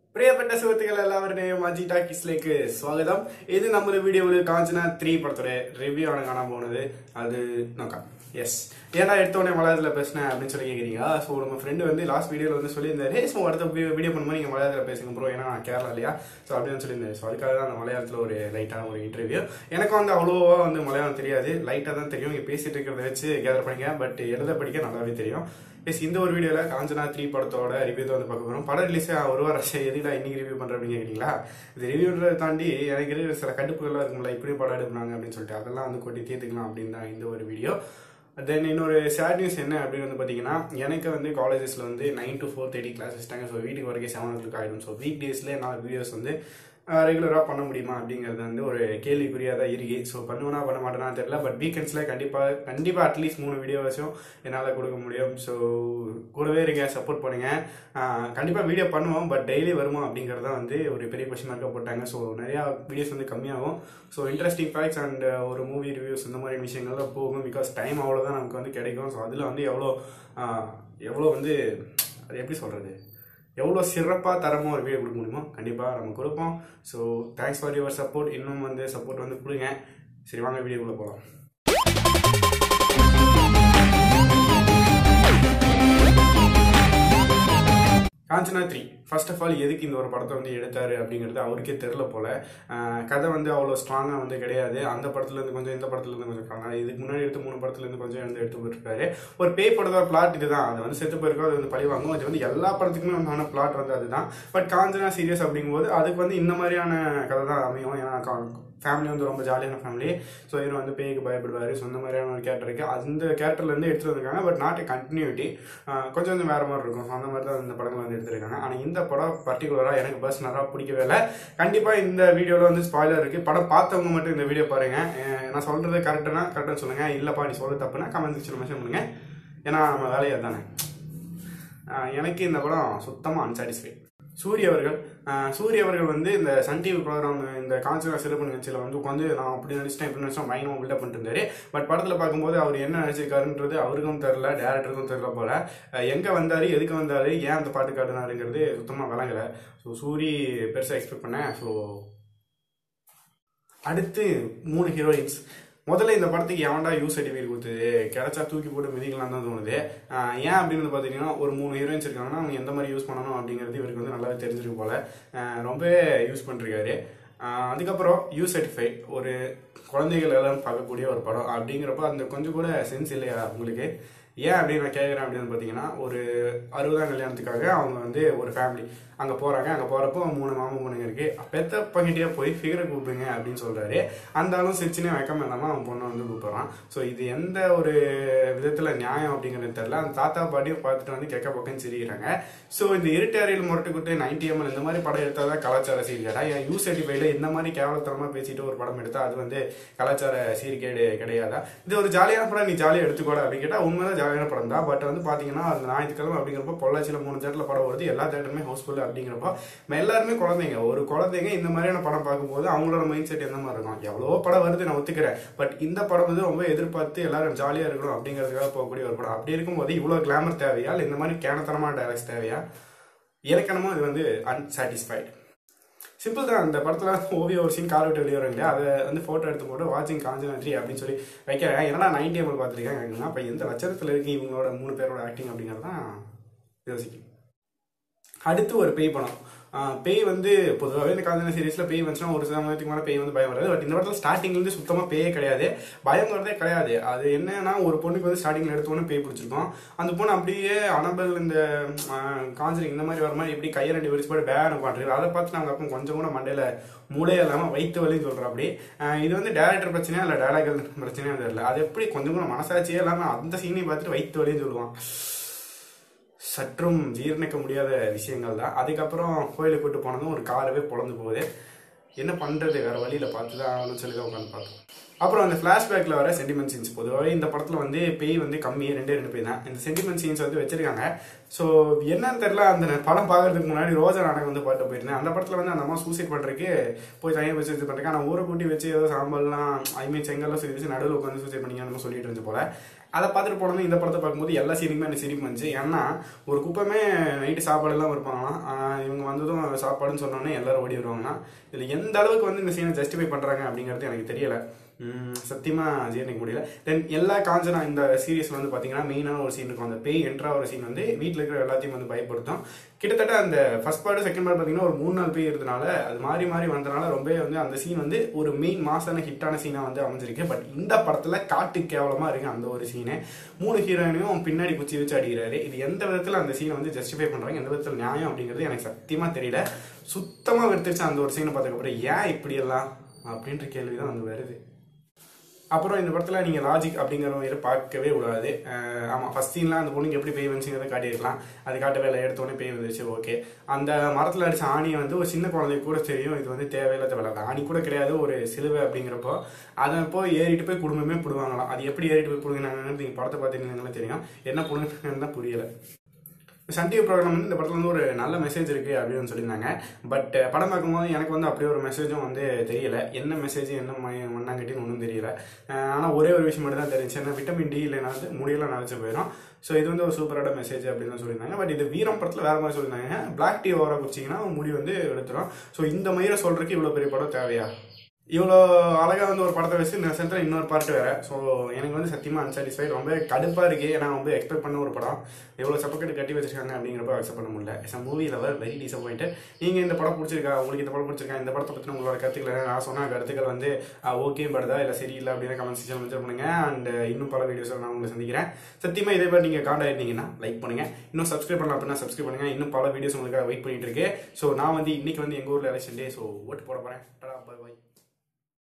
പ്രിയപ്പെട്ട സുഹൃത്തുക്കൾ എല്ലാവരുടെയും അജി ടാക്കീസിലേക്ക് സ്വാഗതം ഇത് നമ്മുടെ വീഡിയോയിൽ കാഞ്ചന ത്രീ പടത്തോടെ റിവ്യൂ ആണ് കാണാൻ പോകുന്നത് அது നോക്കാം எஸ் ஏன்னா எடுத்தோடனே மலையாளத்தில் பேசினேன் அப்படின்னு சொல்லி கேட்குறீங்க ஸோ நம்ம ஃப்ரெண்டு வந்து லாஸ்ட் வீடியோவில் வந்து சொல்லியிருந்தாரு ஸோ அடுத்த வீடியோ பண்ணும்போது நீங்கள் மலையாளத்தில் பேசுங்க ப்ரோ ஏன்னா நான் கேரளா இல்லையா ஸோ அப்படின்னு சொல்லியிருந்தாரு ஸோ அதுக்காக தான் அந்த மலையாளத்தில் ஒரு லைட்டான ஒரு இன்டர்வியூ எனக்கு வந்து அவ்வளோவா வந்து மலையாளம் தெரியாது லைட்டாக தான் தெரியும் இங்கே பேசிட்டு இருக்கிறத வச்சு கேதர் பண்ணிங்க பட் எழுத படிக்க நல்லாவே தெரியும் எஸ் இந்த ஒரு வீடியோவில் காஞ்சனா த்ரீ படத்தோட ரிவ்யூ தான் வந்து பார்க்க போகிறோம் படம் ரிலீஸ் ஒரு வாரம் ஆச்சு எதுடா இன்னைக்கு ரிவ்யூ பண்ணுற அப்படின்னு கேட்குறீங்களா இது ரிவ்யூன்றதை தாண்டி எனக்கு இருக்கிற சில கடுப்புகள்லாம் இருக்கும்ல இப்படியும் படம் எடுப்பாங்க அப்படின்னு சொல்லிட்டு அதெல்லாம் வந்து கொட்டி தீர்த்துக்கலாம் அப்படின்னு தான் இந்த ஒரு வீடியோ தென் இன்னொரு சேட் நியூஸ் என்ன அப்படின்னு வந்து பார்த்தீங்கன்னா எனக்கு வந்து காலேஜஸில் வந்து nine to four thirty class வச்சிட்டாங்க ஸோ வீட்டுக்கு வரைக்கும் செவன் ஓ கிளாக் ஆகிடும் ஸோ வீக் டேஸில் என்னால் வீடியோஸ் வந்து ரெகுலராக பண்ண முடியுமா அப்படிங்கிறது வந்து ஒரு கேள்விக்குறியாக தான் இருக்கு ஸோ பண்ணுவேனா பண்ண மாட்டேனா தெரியல பட் வீக்கெண்ட்ஸில் கண்டிப்பாக கண்டிப்பாக அட்லீஸ்ட் மூணு வீடியோஸும் என்னால் கொடுக்க முடியும் ஸோ கூடவே இருங்க சப்போர்ட் பண்ணுங்க கண்டிப்பாக வீடியோ பண்ணுவோம் பட் டெய்லி வருமா அப்படிங்கிறது தான் வந்து ஒரு பெரிய கொஸ்டின் மார்க்காக போட்டாங்க ஸோ நிறையா வீடியோஸ் வந்து கம்மியாகும் ஸோ இன்ட்ரெஸ்டிங் ஃபேக்ட்ஸ் அண்ட் ஒரு மூவி ரிவ்யூஸ் இந்த மாதிரி விஷயங்கள்லாம் போகும் பிகாஸ் டைம் அவ்வளோதான் நமக்கு வந்து கிடைக்கும் ஸோ அதில் வந்து எவ்வளோ எவ்வளோ வந்து அது எப்படி சொல்கிறது எவ்வளோ சிறப்பாக தரமாக ஒரு வீடியோ கொடுக்க முடியுமோ கண்டிப்பாக நம்ம கொடுப்போம் so thanks for your support இன்னும் வந்து சப்போர்ட் வந்து கொடுங்க சரி வாங்க வீடியோக்குள்ளே போகலாம் Kanchana three first of all எதுக்கு இந்த ஒரு படத்தை வந்து எடுத்தாரு அப்படிங்கிறது அவருக்கே தெரில போல ஆஹ் கதை வந்து அவ்வளோ ஸ்ட்ராங்காக வந்து கிடையாது அந்த படத்துலேருந்து கொஞ்சம் இந்த படத்துலேருந்து கொஞ்சம் ஸ்ட்ராங்காக இதுக்கு முன்னாடி எடுத்த மூணு படத்துலேருந்து கொஞ்சம் வந்து எடுத்து போயிருக்காரு ஒரு பேய் படத்தோட பிளாட் இதுதான் அது வந்து செத்து போயிருக்கோம் அது வந்து பழி வாங்கும் அது வந்து எல்லா படத்துக்குமே வந்தான பிளாட் வந்து அதுதான் பட் காஞ்சனா சீரியஸ் அப்படிங்கும்போது அதுக்கு வந்து இந்த மாதிரியான கதை தான் அமையும் ஏன்னா ஃபேமிலி வந்து ரொம்ப ஜாலியான ஃபேமிலி ஸோ இவர் வந்து பேய்க்கு பயப்படுவார் ஸோ இந்த மாதிரியான ஒரு கேரக்டர் இருக்குது அந்த கேரக்டர்லேருந்து எடுத்துகிட்டு வந்திருக்காங்க பட் நாட் கண்டினியூட்டி கொஞ்சம் கொஞ்சம் வேறு மாதிரி இருக்கும் ஸோ அந்த மாதிரி தான் இந்த படங்கள் வந்து எடுத்திருக்காங்க ஆனால் இந்த படம் பர்டிகுலராக எனக்கு பர்சனலாக பிடிக்கவே இல்லை கண்டிப்பாக இந்த வீடியோவில் வந்து ஸ்பாய்லர் இருக்குது படம் பார்த்தவங்க மட்டும் இந்த வீடியோ பாருங்கள் நான் சொல்கிறது கரெக்டுனா கரெக்டாக சொல்லுங்கள் இல்லைப்பா நீ சொல்ல தப்புனா கமெண்ட் செக்ஷன் மென்ஷன் பண்ணுங்கள் ஏன்னா நம்ம வேலையை தானே எனக்கு இந்த படம் சுத்தமாக அன்சாட்டிஸ்ஃபை சூரிய அவர்கள் சூரிய அவர்கள் வந்து இந்த சன் டிவி ப்ரோக்ராம் இந்த காஞ்சனா சிறப்பு நிகழ்ச்சியில் வந்து உட்காந்து நான் அப்படி நடிச்சிட்டேன் இப்படி நடிச்சேன் பயங்கரமாக பில்டப் பண்ணிட்டு இருந்தாரு பட் படத்தில் பார்க்கும்போது அவர் என்ன நடிச்சிருக்காருன்றது அவருக்கும் தெரில டேரக்டருக்கும் தெரில போல எங்கே வந்தார் எதுக்கு வந்தார் ஏன் அந்த பாட்டு காட்டினாருங்கிறது சுத்தமாக விளங்கலை ஸோ சூரி பெருசாக எக்ஸ்பெக்ட் பண்ணேன் ஸோ அடுத்து மூணு ஹீரோயின்ஸ் முதல்ல இந்த படத்துக்கு எவன்டா யூஸ் சர்டிஃபிகேட் கொடுத்தது கிடைச்சா தூக்கி போட்டு மிதிக்கலாம் தான் தோணுது ஏன் அப்படின்னு பார்த்தீங்கன்னா ஒரு மூணு ஹீரோயின்ஸ் இருக்காங்கன்னா அவங்க எந்த மாதிரி யூஸ் பண்ணணும் அப்படிங்கிறது இவருக்கு வந்து நல்லாவே தெரிஞ்சிருக்கு போல ரொம்பவே யூஸ் பண்ணிருக்காரு அதுக்கப்புறம் யூ சர்டிஃபை ஒரு குழந்தைகள் எல்லாரும் பார்க்கக்கூடிய ஒரு படம் அப்படிங்கிறப்ப அந்த கொஞ்சம் கூட சென்ஸ் இல்லையா உங்களுக்கு ஏன் அப்படின்னு நான் கேட்குறேன் அப்படின்னு பார்த்தீங்கன்னா ஒரு அறுபதாம் கல்யாணத்துக்காக அவங்க வந்து ஒரு ஃபேமிலி அங்கே போகிறாங்க அங்கே போகிறப்போ மூணு மாமா பொண்ணுங்க இருக்குது பெத்த பங்கிட்டே போய் ஃபிகரை கூப்பிடுங்க அப்படின்னு சொல்கிறாரு அந்த ஆளும் சிரிச்சுனே வைக்காம இல்லாமல் அவன் பொண்ணை வந்து கூப்பிட்றான் ஸோ இது எந்த ஒரு விதத்தில் நியாயம் அப்படிங்கிறது தெரில அந்த தாத்தா பாட்டியும் பார்த்துட்டு வந்து கெக்க பக்கம்னு சிரிக்கிறாங்க ஸோ இந்த இருட்டாரியில் முரட்டு குட்டு நைன்டி எம்எல் இந்த மாதிரி படம் எடுத்தால் தான் கலாச்சார சீர்கேடா என் யூ சர்டிஃபைல இந்த மாதிரி கேவலத்தனமாக பேசிட்டு ஒரு படம் எடுத்தால் அது வந்து கலாச்சார சீர்கேடு கிடையாதா இது ஒரு ஜாலியான படம் நீ ஜாலியாக எடுத்துக்கோட அப்படின்னு கேட்டால் உண்மைதான் ஜாலியான படம் தான் பட் வந்து பார்த்தீங்கன்னா அந்த ஞாயிற்றுக்கிழமை அப்படிங்கிறப்ப பொள்ளாச்சியில் மூணு தேட்டரில் படம் வருது எல்லா தேட்டருமே ஹவுஸ்ஃபுல் அப்படிங்கிறப்போ எல்லாருமே குழந்தைங்க ஒரு குழந்தைங்க இந்த மாதிரியான படம் பார்க்கும்போது அவங்களோட மைண்ட் செட் எந்த மாதிரி இருக்கும் எவ்வளோ படம் வருது நான் ஒத்துக்கிறேன் பட் இந்த படம் வந்து ரொம்ப எதிர்பார்த்து எல்லாரும் ஜாலியாக இருக்கணும் அப்படிங்கிறதுக்காக போகக்கூடிய ஒரு படம் அப்படி இருக்கும்போது இவ்வளோ கிளாமர் தேவையா இல்லை இந்த மாதிரி கேனத்தனமான டைலாக்ஸ் தேவையா இலக்கணமாக இது வந்து அன்சாட்டிஸ்ஃபைடு சிம்பிள் தான் அந்த படத்தில் ஓவிய ஒரு சீன் கார் விட்டு வெளியே வரும் இல்லையா அதை வந்து ஃபோட்டோ எடுத்து போட்டு வாட்சிங் காஞ்சனா த்ரீ அப்படின்னு சொல்லி வைக்கிறேன் ஏன்னா நைன்டி எம்எல் பார்த்துருக்கேன் அப்போ எந்த லட்சத்தில் இருக்கு இவங்களோட மூணு பேரோட ஆக்டிங் அப்படிங்கிறது தான் யோசிக்கும் அடுத்து ஒரு பேய் படம் பேய் வந்து பொதுவாகவே இந்த காஞ்சனா சீரீஸில் பேய் வந்துச்சுன்னா ஒரு சமயத்துக்கு மேலே பேய் வந்து பயம் வராது பட் இந்த படத்தில் ஸ்டார்டிங்லேருந்து சுத்தமாக பேயே கிடையாது பயம் வரதே கிடையாது அது என்னன்னா ஒரு பொண்ணுக்கு வந்து ஸ்டார்டிங்கில் எடுத்தோன்னே பேய் பிடிச்சிருக்கோம் அந்த பொண்ணு அப்படியே அனபல் இந்த காஞ்சரிங் இந்த மாதிரி வர மாதிரி எப்படி கையை ரெண்டு விரிச்சு போட்டு பேன் உட்காந்துருக்கு அதை பார்த்து நாங்கள் அப்போ கொஞ்சம் கூட மண்டையில் மூளையே இல்லாமல் வயிற்று வலின்னு சொல்கிறோம் அப்படி இது வந்து டேரக்டர் பிரச்சனையா இல்லை டேலாக்கள் பிரச்சனையா தெரியல அது எப்படி கொஞ்சம் கூட மனசாட்சியே இல்லாமல் அந்த சீனையும் பார்த்துட்டு வயிற்று வலின்னு சொல்லுவான் சற்றும் ஜீர்ணிக்க முடியாத விஷயங்கள் தான் அதுக்கப்புறம் கோயிலுக்கு கூட்டு போனதும் ஒரு காரவே பொழந்து போகுது என்ன பண்ணுறது வேறு வழியில் பார்த்து தான் ஆகணும்னு சொல்லி தான் உட்காந்து பார்த்தோம் அப்புறம் அந்த ஃப்ளாஷ்பேக்கில் வர சென்டிமெண்ட் சீன்ஸ் பொதுவாகவே இந்த படத்தில் வந்து பேய் வந்து கம்மி ரெண்டே ரெண்டு பேய் தான் இந்த சென்டிமெண்ட் சீன்ஸ் வந்து வச்சிருக்காங்க ஸோ என்னன்னு தெரில அந்த படம் பார்க்கறதுக்கு முன்னாடி ரோஜா நாடகம் வந்து பாட்டு போயிருந்தேன் அந்த படத்தில் வந்து அந்த அம்மா சூசைட் பண்ணுறதுக்கு போய் தனியாக வச்சு இது பண்ணுறேன் ஆனால் ஊரை கூட்டி வச்சு ஏதோ சாம்பல்லாம் ஐ மீன் செங்கல்லாம் சொல்லி வச்சு நடுவில் உட்காந்து சூசைட் பண்ணிக்கணும்னு சொல்லிட்டு இருந்துச்சு போல அதை பார்த்துட்டு போனது இந்த படத்தை பார்க்கும்போது எல்லா சீனுக்குமே எனக்கு சிரிப்பு வந்துச்சு ஏன்னா ஒரு குப்பமே நைட்டு சாப்பாடு எல்லாம் இருப்பாங்களாம் ஆஹ் இவங்க வந்ததும் சாப்பாடுன்னு சொன்னோன்னே எல்லாரும் ஓடி வருவாங்கன்னா இதில் எந்த அளவுக்கு வந்து இந்த சீனை ஜஸ்டிஃபை பண்ணுறாங்க அப்படிங்கிறது எனக்கு தெரியல உம், சத்தியமா ஜீரணிக்க முடியல தென் எல்லா காஞ்சனா இந்த சீரியஸ்ல வந்து பாத்தீங்கன்னா மெயினான ஒரு சீன் இருக்கும் அந்த பேய் என்ட்ரா ஒரு சீன் வந்து வீட்டில் இருக்கிற எல்லாத்தையும் வந்து பயப்படுத்தும் கிட்டத்தட்ட அந்த ஃபர்ஸ்ட் பார்ட் செகண்ட் பார்ட் பாத்தீங்கன்னா ஒரு மூணு நாள் பேய் இருந்தனால அது மாறி மாறி வந்தனால ரொம்பவே வந்து அந்த சீன் வந்து ஒரு மெயின் மாசான ஹிட்டான சீனா வந்து அமைஞ்சிருக்கு பட் இந்த படத்துல காட்டு கேவலமா இருக்கு அந்த ஒரு சீனு மூணு ஹீரோயினையும் பின்னாடி குச்சி வச்சு அடிக்கிறாரு இது எந்த விதத்துல அந்த சீனை வந்து ஜஸ்டிஃபை பண்றாங்க எந்த விதத்துல நியாயம் அப்படிங்கிறது எனக்கு சத்தியமா தெரியல சுத்தமா வெறுத்துச்சு அந்த ஒரு சீனை பார்த்ததுக்கப்புறம் ஏன் இப்படி எல்லாம் அப்படின்ற கேள்விதான் வந்து வருது அப்புறம் இந்த படத்தில் நீங்கள் லாஜிக் அப்படிங்கிற மாதிரி பார்க்கவே கூடாது அஹ் ஆமா ஃபர்ஸ்ட் சீன்லாம் அந்த பொண்ணுக்கு எப்படி பேய் வந்துச்சுங்கிறத காட்டியிருக்கலாம் அது காட்டவே இல்லை எடுத்தோடனே பேய் வந்துருச்சு ஓகே அந்த மரத்தில் அடிச்ச ஆணியை வந்து ஒரு சின்ன குழந்தைக்கு கூட தெரியும் இது வந்து தேவையில்லாத வேலை அந்த ஆணி கூட கிடையாது ஒரு சிலுவை அப்படிங்கிறப்போ அதை போய் ஏறிட்டு போய் குடும்பமே பிடுவாங்களாம் அது எப்படி ஏறிட்டு போய் பிடுங்கினாங்கன்னு நீங்கள் படத்தை பார்த்துருந்தீங்களே தெரியும் என்ன பிடுங்கினாங்கன்னு தான் புரியல சன் டிவி ப்ரோக்ராம் வந்து இந்த படத்துல வந்து ஒரு நல்ல மெசேஜ் இருக்கு அப்படின்னு சொல்லியிருந்தாங்க பட் படம் பார்க்கும்போது எனக்கு வந்து அப்படியே ஒரு மெசேஜும் வந்து தெரியல என்ன மெசேஜ் என்ன ம- மண்ணாங்கட்டின்னு ஒன்றும் தெரியல அஹ் ஆனா ஒரே ஒரு விஷயம் மட்டும் தான் தெரிஞ்சு என்ன விட்டமின் டி இல்லைனா வந்து முடியெல்லாம் நினைச்சு போயிடும் ஸோ இது வந்து ஒரு சூப்பரான மெசேஜ் அப்படின்னு தான் சொல்லியிருந்தாங்க பட் இது வீரம் படத்தில் வேற மாதிரி சொல்லியிருந்தாங்க பிளாக் டீ ஓவரா குடிச்சிங்கன்னா முடி வந்து எடுத்துரும் ஸோ இந்த மயிரை சொல்றதுக்கு இவ்வளோ பெரிய படம் தேவையா இவ்வளோ அழகா வந்து ஒரு படத்தை வச்சு இந்த சென்டர் இன்னொரு பார்ட் வேற ஸோ எனக்கு வந்து சத்தியமா அன்சாட்டிஸ்ஃபைட் ரொம்ப கடுப்பா இருக்கு ஏன்னா ரொம்ப எக்ஸ்பெக்ட் பண்ண ஒரு படம் எவ்வளோ சப்பக்கெட்டு கட்டி வச்சிருக்காங்க அப்படிங்கிறப்ப அக்செப்ட் பண்ண முடியல it's movie lover very disappoint நீங்க இந்த படம் பிடிச்சிருக்கா உங்களுக்கு இந்த படம் பிடிச்சிருக்கா இந்த படத்தை பத்தின உங்களோட கருத்துக்கள் என்ன? நான் சொன்ன கருத்துக்கள் வந்து ஓகே படுதா இல்லை சரியில்லை அப்படின்னு கமெண்ட் செக்ஷன் மென்ஷன் பண்ணுங்க அண்ட் இன்னும் பல வீடியோஸ் நான் உங்களை சந்திக்கிறேன் சத்தியமா இதே மாதிரி நீங்க காண்டாக்ட் ஆயிருந்தீங்கன்னா லைக் பண்ணுங்க இன்னும் சப்ஸ்கிரைப் பண்ணலாம் அப்படின்னா சப்ஸ்கிரைப் பண்ணுங்க இன்னும் பல வீடியோஸ் உங்களுக்காக வெயிட் பண்ணிட்டு இருக்கு ஸோ நான் வந்து இன்னைக்கு வந்து எங்க ஊர்ல எலெக்ஷன் டே ஸோ ஓட்டு போட போறேன் பாய்